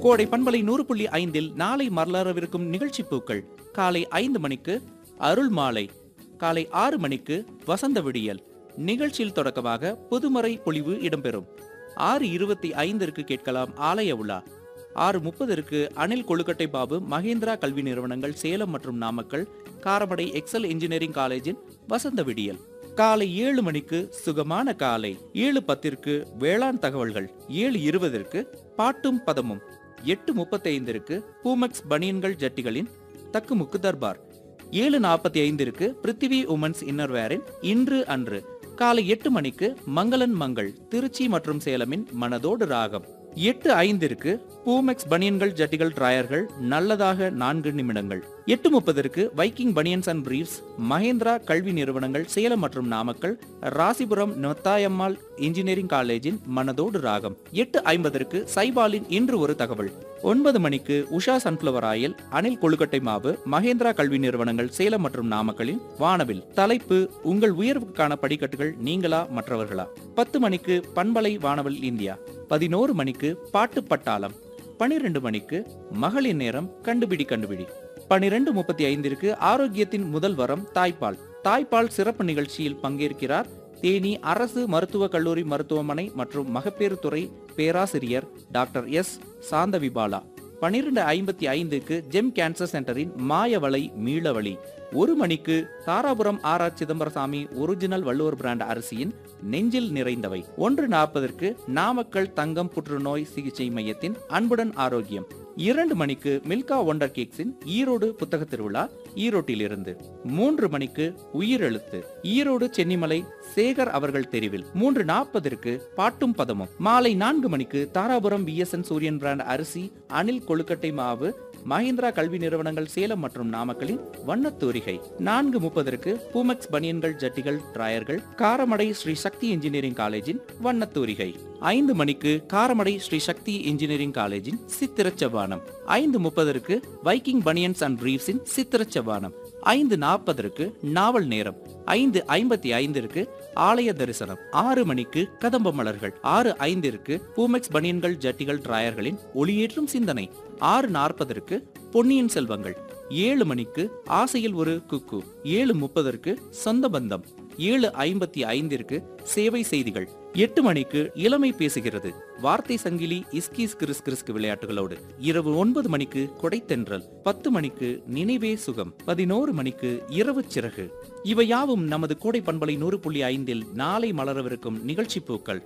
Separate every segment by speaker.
Speaker 1: கோடை பண்பலை நூறு புள்ளி ஐந்தில் நாளை மலரவிருக்கும் நிகழ்ச்சி பூக்கள் காலை ஐந்து மணிக்கு அருள் மாலை காலை ஆறு மணிக்கு வசந்த விடியல் நிகழ்ச்சியில் தொடக்கமாக புதுமறை பொழிவு இடம்பெறும் ஆறு இருபத்தி ஐந்திற்கு கேட்கலாம் ஆலய உலா ஆறு முப்பதற்கு அனில் கொழுக்கட்டை பாபு மகேந்திரா கல்வி நிறுவனங்கள் சேலம் மற்றும் நாமக்கல் காரமடை எக்ஸல் இன்ஜினியரிங் காலேஜின் வசந்த விடியல் காலை ஏழு மணிக்கு சுகமான காலை ஏழு பத்திற்கு வேளாண் தகவல்கள் ஏழு இருபதற்கு பாட்டும் பதமும் எட்டு முப்பத்தைந்திற்கு பூமெக்ஸ் பனியன்கள் ஜட்டிகளின் தக்குமுக்கு தர்பார் ஏழு நாற்பத்தி ஐந்திற்கு பிருத்திவி உமன்ஸ் இன்னர்வேரின் இன்று அன்று காலை எட்டு மணிக்கு மங்களன் மங்கள் திருச்சி மற்றும் சேலமின் மனதோடு ராகம் எட்டு ஐந்திற்கு பூமெக்ஸ் பனியன்கள் ஜட்டிகள் டிராயர்கள் நல்லதாக நான்கு நிமிடங்கள் எட்டு முப்பதற்கு Viking banians and briefs Mahendra கல்வி நிறுவனங்கள் சேலம் மற்றும் நாமக்கல் ராசிபுரம் நொத்தாயம்மாள் இன்ஜினியரிங் காலேஜின் மனதோடு ராகம் எட்டு ஐம்பதற்கு சைபாலின் இன்று ஒரு தகவல் ஒன்பது மணிக்கு உஷா சன்ஃபிளவர் ஆயில் அனில் கொழுக்கட்டை மாவு மகேந்திரா கல்வி நிறுவனங்கள் சேலம் மற்றும் நாமக்கலின் வானவில் தலைப்பு உங்கள் உயர்வுக்கான படிக்கட்டுகள் நீங்களா மற்றவர்களா பத்து மணிக்கு பண்பலை வானவில் இந்தியா பதினோரு மணிக்கு பாட்டு பட்டாளம் பனிரெண்டு மணிக்கு மகளிர் நேரம் கண்டுபிடி கண்டுபிடி பனிரெண்டு முப்பத்தி ஐந்திற்கு ஆரோக்கியத்தின் முதல் வரம் தாய்ப்பால் தாய்ப்பால் சிறப்பு நிகழ்ச்சியில் பங்கேற்கிறார் தேனி அரசு மருத்துவக் கல்லூரி மருத்துவமனை மற்றும் மகப்பேறு துறை பேராசிரியர் டாக்டர் எஸ் சாந்தவிபாலா பனிரெண்டு ஐம்பத்தி ஐந்துக்கு ஜெம் கேன்சர் சென்டரின் மாயவளை மீளவழி ஒரு மணிக்கு Dharapuram R R Chidambarasamy original Valluvar brand அரிசியின் நெஞ்சில் நிறைந்தவை ஒன்று நாற்பதற்கு நாமக்கல் தங்கம் புற்றுநோய் சிகிச்சை மையத்தின் அன்புடன் ஆரோக்கியம் இரண்டு மணிக்கு மில்கா ஒண்டர் கேக்ஸின் ஈரோடு புத்தக திருவிழா ஈரோட்டிலிருந்து மூன்று மணிக்கு உயிரெழுத்து ஈரோடு சென்னிமலை சேகர் அவர்கள் தெரிவில் மூன்று நாற்பதற்கு பாட்டும் பதமும் மாலை நான்கு மணிக்கு தாராபுரம் பிஎஸ்என் சூரியன் பிராண்ட் அரிசி அனில் கொழுக்கட்டை மாவு மஹிந்திரா கல்வி நிறுவனங்கள் சேலம் மற்றும் நாமக்கலின் வண்ணத்தூரிகை நான்கு முப்பதற்கு பூமெக்ஸ் பனியன்கள் ஜட்டிகள் டிராயர்கள் காரமடை ஸ்ரீ சக்தி இன்ஜினியரிங் காலேஜின் வண்ணத்தூரிகை ஐந்து மணிக்கு காரமடை ஸ்ரீ சக்தி இன்ஜினியரிங் காலேஜின் சித்திரச்சவானம் ஐந்து முப்பதற்கு வைக்கிங் பனியன்ஸ் அண்ட் பிரீவ்ஸின் சித்திரச்சவானம் ஐந்து நாற்பதற்கு நாவல் நேரம் ஐந்து ஐம்பத்தி ஐந்திற்கு ஆலய தரிசனம் ஆறு மணிக்கு கதம்ப மலர்கள் ஆறு ஐந்திற்கு பூமெக்ஸ் பனியன்கள் ஜட்டிகள் டிராயர்களின் ஒளியேற்றும் சிந்தனை ஆறு நாற்பதற்கு பொன்னியின் செல்வங்கள் ஏழு மணிக்கு ஆசையில் ஒரு குக்கு ஏழு முப்பதற்கு சொந்த பந்தம் ஏழு ஐம்பத்தி ஐந்திற்கு சேவை செய்திகள் எட்டு மணிக்கு இளமை பேசுகிறது வார்த்தை சங்கிலி இஸ்கிஸ் கிறிஸ் கிறிஸ்கு விளையாட்டுகளோடு இரவு ஒன்பது மணிக்கு கொடைத்தென்றல் பத்து மணிக்கு நினைவே சுகம் பதினோரு மணிக்கு இரவு சிறகு இவையாவும் நமது கோடை பண்பலை நூறு புள்ளி ஐந்தில் நாளை மலரவிருக்கும் நிகழ்ச்சி பூக்கள்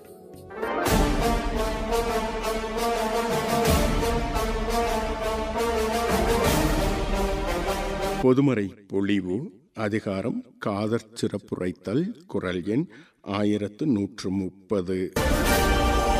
Speaker 2: பொதுமறை பொழிவு அதிகாரம் காதற் சிறப்புரைத்தல் குரல் எண் ஆயிரத்து நூற்று முப்பது